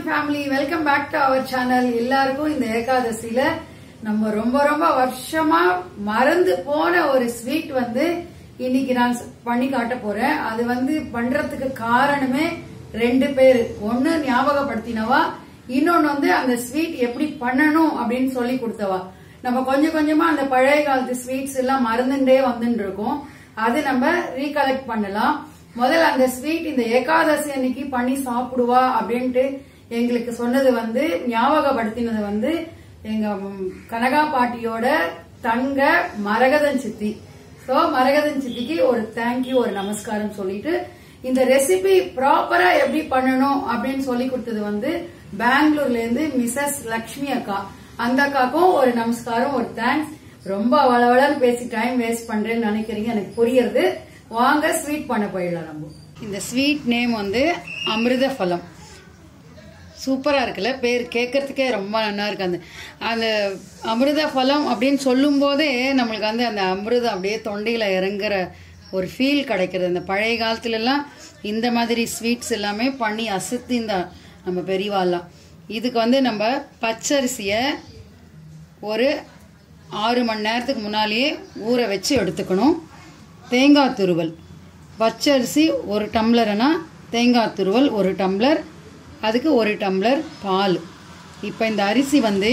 family welcome back to our channel எல்லாருக்கும் இந்த ஏகாதசியில நம்ம ரொம்ப ரொம்ப வருஷமா மறந்து போன ஒரு ஸ்வீட் வந்து இன்னைக்கு நான் பண்ணி காட்ட போறேன் அது வந்து பண்றதுக்கு காரணமே ரெண்டு பேர் ஒன்னு ஞாபகப்படுத்தினவா இன்னொன்னு வந்து அந்த ஸ்வீட் எப்படி பண்ணணும் அப்படின்னு சொல்லி கொடுத்தவா நம்ம கொஞ்சம் கொஞ்சமா அந்த பழைய காலத்து ஸ்வீட்ஸ் எல்லாம் மறந்துட்டே வந்துட்டு இருக்கோம் அது நம்ம ரீகலெக்ட் பண்ணலாம் முதல்ல அந்த ஸ்வீட் இந்த ஏகாதசி அன்னைக்கு பண்ணி சாப்பிடுவா அப்படின்ட்டு எங்களுக்கு சொன்னது வந்து ஞாபகப்படுத்தினது வந்து எங்க ம், கனகா பாட்டியோட தங்க மரகதன் சித்தி சோ மரகதன் சித்திக்கு ஒரு தேங்க்யூ ஒரு நமஸ்காரம் சொல்லிட்டு இந்த ரெசிபி ப்ராப்பரா எப்படி பண்ணணும் அப்படின்னு சொல்லி கொடுத்தது வந்து பெங்களூர்ல இருந்து மிஸ்ஸஸ் லக்ஷ்மி அக்கா அந்த அக்காக்கும் ஒரு நமஸ்காரம் ஒரு தேங்க்ஸ் ரொம்ப வளவளன்னு பேசி டைம் வேஸ்ட் பண்றேன்னு நினைக்கிறீங்க எனக்கு புரியுறது வாங்க ஸ்வீட் பண்ண போயிடலாம் நம்ம இந்த ஸ்வீட் நேம் வந்து அமிர்த ஃபலம் சூப்பரா இருக்குல்ல பேர் கேட்கறதுக்கே ரொம்ப நல்லா இருக்கு அந்த அந்த அமிர்த ஃபலம் அப்படின்னு சொல்லும் போதே நம்மளுக்கு வந்து அந்த அமிர்தம் அப்படியே தொண்டையில இறங்குற ஒரு ஃபீல் கிடைக்கிறது அந்த பழைய காலத்துல எல்லாம் இந்த மாதிரி ஸ்வீட்ஸ் எல்லாமே பண்ணி அசத்திந்த நம்ம பெரியவாலாம் இதுக்கு வந்து நம்ம பச்சரிசியை ஒரு ஆறு மணி நேரத்துக்கு முன்னாலேயே ஊற வச்சு எடுத்துக்கணும் தேங்காய் துருவல் பச்சரிசி ஒரு டம்ளர்னா தேங்காய் துருவல் ஒரு டம்ளர் அதுக்கு ஒரு டம்ளர் பால் இப்போ இந்த அரிசி வந்து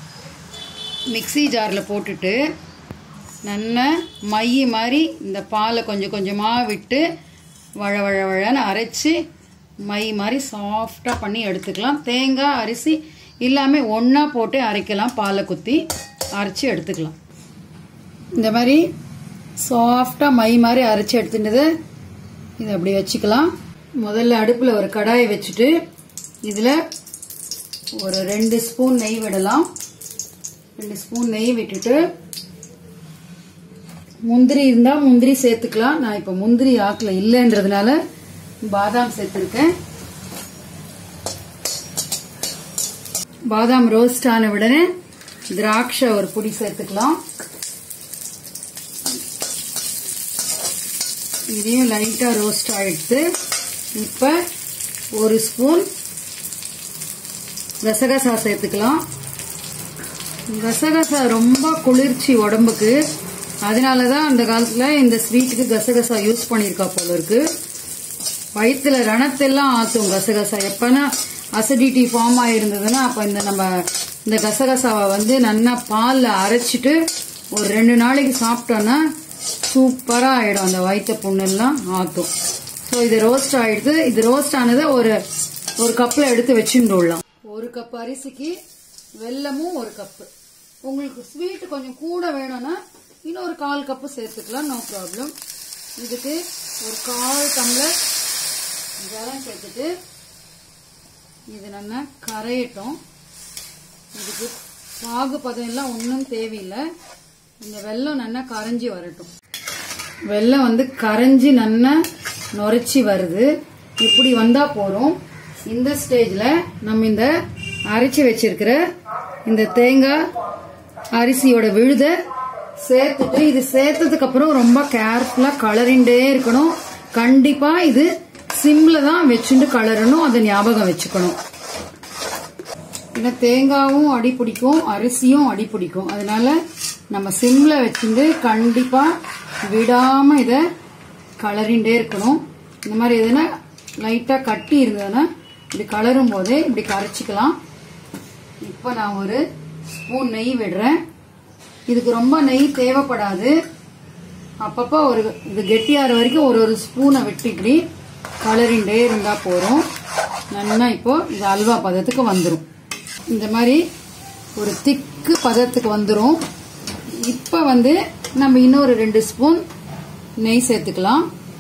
மிக்ஸி ஜாரில் போட்டுட்டு நல்ல மை மாதிரி இந்த பாலை கொஞ்சம் கொஞ்சமாக விட்டு வழ வழ வழன்னு அரைச்சி மை மாதிரி சாஃப்டாக பண்ணி எடுத்துக்கலாம் தேங்காய் அரிசி எல்லாமே ஒன்றா போட்டு அரைக்கலாம் பாலை குத்தி அரைச்சி எடுத்துக்கலாம் இந்த மாதிரி சாஃப்டாக மை மாதிரி அரைச்சி எடுத்துட்டது இதை அப்படி வச்சுக்கலாம் முதல்ல அடுப்பில் ஒரு கடாயை வச்சுட்டு இதில் ஒரு ரெண்டு ஸ்பூன் நெய் விடலாம் ரெண்டு ஸ்பூன் நெய் விட்டுட்டு முந்திரி இருந்தால் முந்திரி சேர்த்துக்கலாம் நான் இப்போ முந்திரி ஆக்கில் இல்லைன்றதுனால பாதாம் சேர்த்துருக்கேன் பாதாம் ரோஸ்ட் ஆன உடனே திராட்சை ஒரு பொடி சேர்த்துக்கலாம் இதையும் லைட்டா ரோஸ்ட் ஆயிடுத்து இப்ப ஒரு ஸ்பூன் கசகசா சேர்த்துக்கலாம் கசகசா ரொம்ப குளிர்ச்சி உடம்புக்கு அதனாலதான் அந்த காலத்துல இந்த ஸ்வீட்டுக்கு கசகசா யூஸ் பண்ணியிருக்கா போல இருக்கு வயிற்றுல ரணத்தெல்லாம் ஆத்தும் கசகசா எப்பனா அசிடிட்டி ஃபார்ம் ஆயிருந்ததுன்னா அப்ப இந்த நம்ம இந்த கசகசாவை வந்து நல்லா பால்ல அரைச்சிட்டு ஒரு ரெண்டு நாளைக்கு சாப்பிட்டோன்னா சூப்பரா ஆயிடும் அந்த வயிற்று புண்ணெல்லாம் ஆத்தும் ஸோ இது ரோஸ்ட் ஆயிடுது இது ரோஸ்ட் ஆனதை ஒரு ஒரு கப்ல எடுத்து வச்சுட்டு ஒரு கப் அரிசிக்கு வெல்லமும் ஒரு கப்பு உங்களுக்கு ஸ்வீட் கொஞ்சம் கூட வேணும்னா இன்னொரு கால் கப்பு சேர்த்துக்கலாம் நோ ப்ராப்ளம் இதுக்கு ஒரு கால் டம்ளர் ஜலம் சேர்த்துட்டு இது நல்லா கரையட்டும் இதுக்கு பாகு பதம் எல்லாம் ஒன்றும் தேவையில்லை இந்த வெல்லம் நல்லா கரைஞ்சி வரட்டும் வெல்லம் வந்து கரைஞ்சி நல்லா நுரைச்சி வருது இப்படி வந்தா போறோம் இந்த ஸ்டேஜ்ல நம்ம இந்த அரைச்சி வச்சிருக்கிற இந்த தேங்காய் அரிசியோட விழுத சேர்த்துட்டு இது சேர்த்ததுக்கு அப்புறம் ரொம்ப கேர்ஃபுல்லா கலரிண்டே இருக்கணும் கண்டிப்பா இது சிம்ல தான் வச்சுட்டு கலரணும் அதை ஞாபகம் வச்சுக்கணும் ஏன்னா தேங்காவும் அடி பிடிக்கும் அரிசியும் அடி பிடிக்கும் அதனால நம்ம சிம்ல வச்சுட்டு கண்டிப்பா விடாம இத கலரிண்டே இருக்கணும் இந்த மாதிரி எதுனா லைட்டா கட்டி இருந்ததுன்னா இப்படி கலரும் போதே இப்படி கரைச்சிக்கலாம் இப்போ நான் ஒரு ஸ்பூன் நெய் விடுறேன் இதுக்கு ரொம்ப நெய் தேவைப்படாது அப்பப்போ ஒரு இது கெட்டியாகிற வரைக்கும் ஒரு ஒரு ஸ்பூனை விட்டு இப்படி கலரிண்டே இருந்தா போறோம் நல்லா இப்போ இது அல்வா பதத்துக்கு வந்துடும் இந்த மாதிரி ஒரு திக்கு பதத்துக்கு வந்துடும் இப்போ வந்து நம்ம இன்னொரு ரெண்டு ஸ்பூன் நெய் சேர்த்துக்கலாம்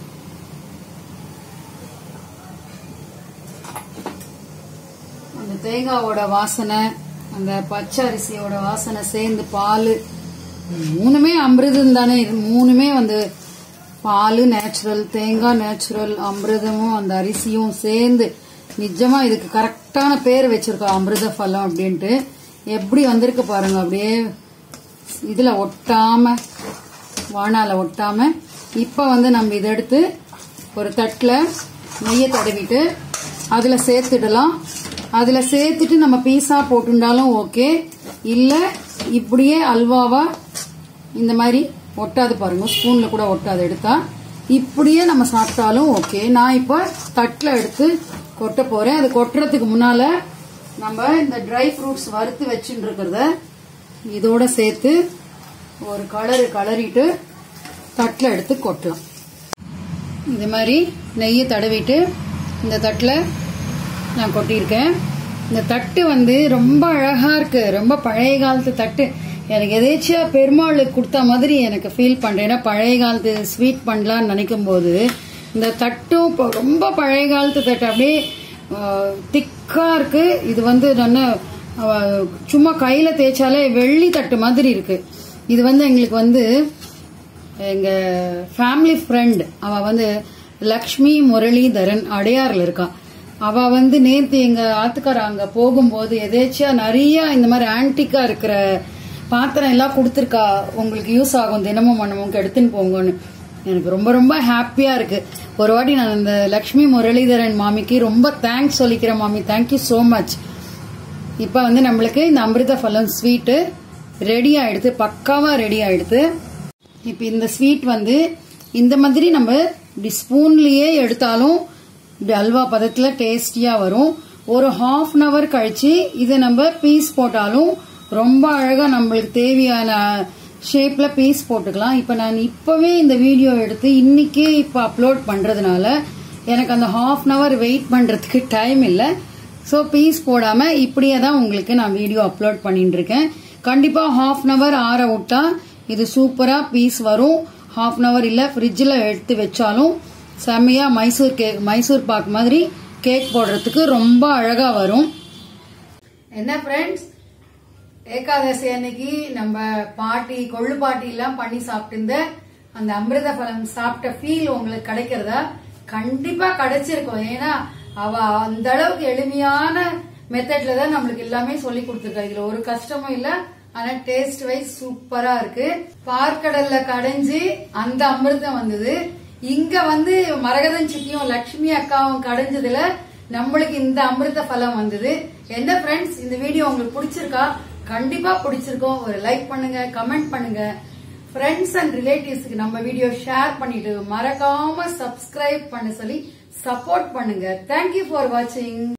அந்த தேங்காவோட வாசனை அந்த பச்சை அரிசியோட வாசனை சேர்ந்து பால் மூணுமே அமிர்தம் தானே இது மூணுமே வந்து பால் நேச்சுரல் தேங்காய் நேச்சுரல் அமிர்தமும் அந்த அரிசியும் சேர்ந்து நிஜமா இதுக்கு கரெக்டான பேர் வச்சிருக்கோம் அமிர்த ஃபலம் அப்படின்ட்டு எப்படி வந்திருக்கு பாருங்க அப்படியே இதுல ஒட்டாம வானால ஒட்டாம இப்ப வந்து நம்ம இதை எடுத்து ஒரு தட்டுல நெய்யை தடவிட்டு அதுல சேர்த்துடலாம் அதுல சேர்த்துட்டு நம்ம பீஸா போட்டுண்டாலும் ஓகே இல்ல இப்படியே அல்வாவா இந்த மாதிரி ஒட்டாது பாருங்க ஸ்பூன்ல கூட ஒட்டாது எடுத்தா இப்படியே நம்ம சாப்பிட்டாலும் ஓகே நான் இப்போ தட்டில் எடுத்து கொட்ட போறேன் அது கொட்டுறதுக்கு முன்னால நம்ம இந்த ட்ரை ஃப்ரூட்ஸ் வறுத்து வச்சுட்டு இருக்கிறத இதோட சேர்த்து ஒரு கலரு கலரிட்டு தட்டில் எடுத்து கொட்டலாம் இது மாதிரி நெய்யை தடவிட்டு இந்த தட்டில் நான் கொட்டியிருக்கேன் இந்த தட்டு வந்து ரொம்ப அழகா இருக்கு ரொம்ப பழைய காலத்து தட்டு எனக்கு எதேச்சியா பெருமாளுக்கு கொடுத்த மாதிரி எனக்கு ஃபீல் பண்றேன் ஏன்னா பழைய காலத்து ஸ்வீட் பண்ணலாம்னு நினைக்கும் போது இந்த தட்டும் இப்போ ரொம்ப பழைய காலத்து தட்டு அப்படியே திக்கா இருக்கு இது வந்து நல்ல அஹ், சும்மா கையில தேய்ச்சாலே வெள்ளி தட்டு மாதிரி இருக்கு இது வந்து எங்களுக்கு வந்து எங்க ஃபேமிலி ஃப்ரெண்ட் அவ வந்து லக்ஷ்மி முரளிதரன் அடையார்ல இருக்கா அவ வந்து நேத்து எங்க ஆத்துக்கார அங்க போகும்போது எதேச்சியா நிறைய இந்த மாதிரி ஆன்டிக்கா இருக்கிற பாத்திரம் எல்லாம் கொடுத்துருக்கா உங்களுக்கு யூஸ் ஆகும் தினமும் மனமும் எடுத்துன்னு போங்கன்னு எனக்கு ரொம்ப ரொம்ப ஹாப்பியா இருக்கு ஒரு வாட்டி நான் இந்த லக்ஷ்மி முரளிதரன் மாமிக்கு ரொம்ப தேங்க்ஸ் சொல்லிக்கிறேன் மாமி தேங்க்யூ so மச் இப்ப வந்து நம்மளுக்கு இந்த அமிர்த ஃபலம் ஸ்வீட்டு ரெடி ஆயிடுது பக்காவா ரெடி ஆயிடுது இப்ப இந்த ஸ்வீட் வந்து இந்த மாதிரி நம்ம இப்படி ஸ்பூன்லயே எடுத்தாலும் இப்படி அல்வா பதத்துல டேஸ்டியா வரும் ஒரு ஹாஃப் அன் அவர் கழிச்சு இதை நம்ம பீஸ் போட்டாலும் ரொம்ப அழகா நம்மளுக்கு தேவையான ஷேப்ல பீஸ் போட்டுக்கலாம் இப்ப நான் இப்பவே இந்த வீடியோ எடுத்து இன்னைக்கே இப்ப அப்லோட் பண்றதுனால எனக்கு அந்த ஹாஃப் அன் அவர் வெயிட் பண்றதுக்கு டைம் இல்லை ஸோ பீஸ் போடாம இப்படியே தான் உங்களுக்கு நான் வீடியோ அப்லோட் பண்ணிட்டு இருக்கேன் கண்டிப்பா ஹாஃப் அன் அவர் ஆற விட்டா இது சூப்பரா பீஸ் வரும் ஹாஃப் அன் அவர் இல்ல ஃப்ரிட்ஜில் எடுத்து வச்சாலும் செம்மையா மைசூர் கேக் மைசூர் பாக் மாதிரி கேக் போடுறதுக்கு ரொம்ப அழகா வரும் என்ன ஃப்ரெண்ட்ஸ் ஏகாதசி அன்னைக்கு நம்ம பாட்டி கொள்ளு பாட்டி எல்லாம் பண்ணி சாப்பிட்டு அந்த அமிர்த பழம் சாப்பிட்ட ஃபீல் உங்களுக்கு கிடைக்கிறதா கண்டிப்பா கிடைச்சிருக்கும் ஏன்னா அவ அந்த அளவுக்கு எளிமையான மெத்தட்ல தான் நம்மளுக்கு எல்லாமே சொல்லி கொடுத்துருக்கா இதுல ஒரு கஷ்டமும் இல்ல ஆனா டேஸ்ட் வைஸ் சூப்பரா இருக்கு பார்க்கடல்ல கடைஞ்சு அந்த அமிர்தம் வந்தது இங்க வந்து மரகதன் சித்தியும் லட்சுமி அக்காவும் கடைஞ்சதுல நம்மளுக்கு இந்த அமிர்த பலம் வந்தது என்ன ஃப்ரெண்ட்ஸ் இந்த வீடியோ உங்களுக்கு பிடிச்சிருக்கா கண்டிப்பா பிடிச்சிருக்கும் ஒரு லைக் பண்ணுங்க கமெண்ட் பண்ணுங்க ஃப்ரெண்ட்ஸ் அண்ட் ரிலேட்டிவ்ஸ்க்கு நம்ம வீடியோ ஷேர் பண்ணிட்டு மறக்காம சப்ஸ்கிரைப் பண்ண சொல்லி சப்போர்ட் பண்ணுங்க தேங்க்யூ ஃபார் வாட்சிங்